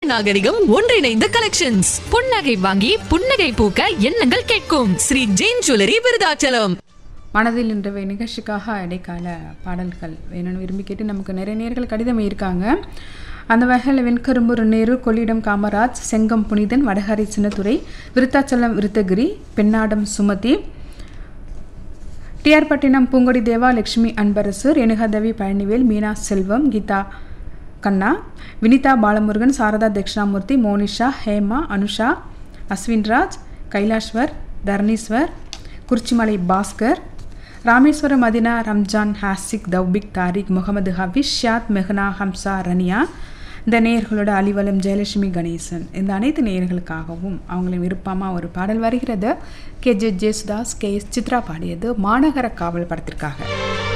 நாகரிகம் ஒன்றிணைந்த கலெக்ஷன்ஸ் புன்னகை வாங்கி புன்னகை பூக்க எண்ணங்கள் கேட்கும் ஸ்ரீ ஜெயின் ஜுவல்லரி விருதாச்சலம் மனதில் இன்றவை நிகழ்ச்சிக்காக இடைக்கால பாடல்கள் வேணும்னு விரும்பி கேட்டு நமக்கு நிறைய நேர்கள் கடிதம் இருக்காங்க அந்த வகையில் வெண்கரும்பூர் நேரு கொள்ளிடம் காமராஜ் செங்கம் புனிதன் வடகரை சின்னத்துறை விருத்தாச்சலம் விருத்தகிரி பெண்ணாடம் சுமதி டிஆர் பட்டினம் பூங்கொடி தேவா லட்சுமி அன்பரசு ரேணுகாதேவி பழனிவேல் மீனா செல்வம் கீதா கண்ணா வினிதா பாலமுருகன் சாரதா தட்சிணாமூர்த்தி மோனிஷா ஹேமா அனுஷா அஸ்வின்ராஜ் கைலாஷ்வர் தர்ணீஸ்வர் குறிச்சிமலை பாஸ்கர் ராமேஸ்வரம் மதினா ரம்ஜான் ஹாசிக் தௌபிக் தாரிக் முகமது ஹபீஸ் ஷியாத் மெஹ்னா ஹம்சா ரனியா இந்த நேயர்களோட அலிவலம் ஜெயலட்சுமி கணேசன் இந்த அனைத்து நேயர்களுக்காகவும் அவங்களின் விருப்பமாக ஒரு பாடல் வருகிறது K J Yesudas K S Chithra பாடியது மாநகர காவல் படத்திற்காக